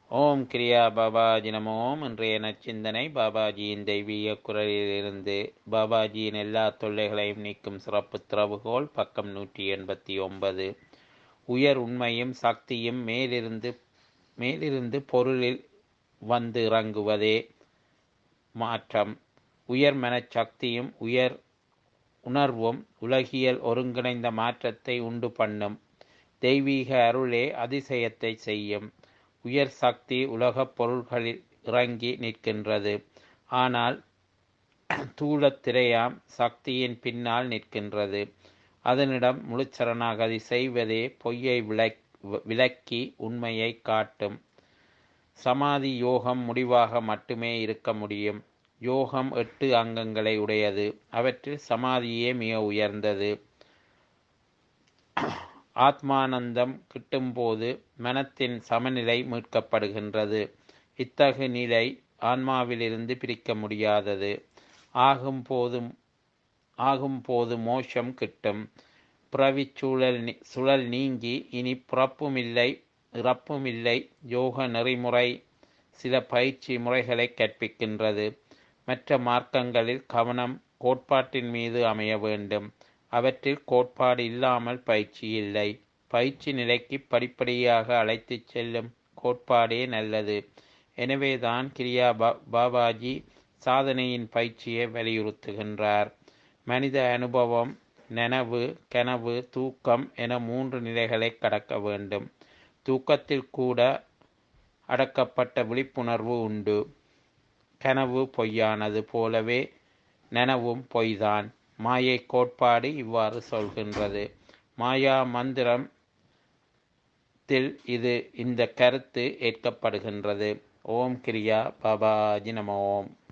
ஓம் கிரியா பாபாஜி நம ஓம் இன்றைய நச்சிந்தனை பாபாஜியின் தெய்வீக குரலிலிருந்து பாபாஜியின் எல்லா தொல்லைகளையும் நீக்கும் சிறப்பு திறவுகோல் பக்கம் நூற்றி எண்பத்தி ஒன்பது உயர் உண்மையும் சக்தியும் மேலிருந்து மேலிருந்து பொருளில் வந்து இறங்குவதே மாற்றம் உயர் மனச்சக்தியும் உயர் உணர்வும் உலகியல் ஒருங்கிணைந்த மாற்றத்தை உண்டு பண்ணும் தெய்வீக அருளே அதிசயத்தை செய்யும் உயர் சக்தி உலகப் பொருள்களில் இறங்கி நிற்கின்றது ஆனால் தூளத்திரையாம் சக்தியின் பின்னால் நிற்கின்றது அதனிடம் முழுச்சரணாகதி செய்வதே பொய்யை விளக் விளக்கி உண்மையை காட்டும் சமாதி யோகம் முடிவாக மட்டுமே இருக்க முடியும் யோகம் எட்டு அங்கங்களை உடையது அவற்றில் சமாதியே மிக உயர்ந்தது ஆத்மானந்தம் கிட்டும்போது மனத்தின் சமநிலை மீட்கப்படுகின்றது இத்தகு நிலை ஆன்மாவிலிருந்து பிரிக்க முடியாதது ஆகும் போதும் ஆகும் போது மோஷம் கிட்டும் பிறவி சூழல் சுழல் நீங்கி இனி பிறப்பும் இல்லை இறப்பும் இல்லை யோக நெறிமுறை சில பயிற்சி முறைகளை கற்பிக்கின்றது மற்ற மார்க்கங்களில் கவனம் கோட்பாட்டின் மீது அமைய வேண்டும் அவற்றில் கோட்பாடு இல்லாமல் பயிற்சி இல்லை பயிற்சி நிலைக்கு படிப்படியாக அழைத்துச் செல்லும் கோட்பாடே நல்லது எனவேதான் கிரியா பாபாஜி சாதனையின் பயிற்சியை வலியுறுத்துகின்றார் மனித அனுபவம் நனவு கனவு தூக்கம் என மூன்று நிலைகளை கடக்க வேண்டும் தூக்கத்தில் கூட அடக்கப்பட்ட விழிப்புணர்வு உண்டு கனவு பொய்யானது போலவே நனவும் பொய்தான் மாயை கோட்பாடு இவ்வாறு சொல்கின்றது மாயா மந்திரத்தில் இது இந்த கருத்து ஏற்கப்படுகின்றது ஓம் கிரியா பாபாஜி நம ஓம்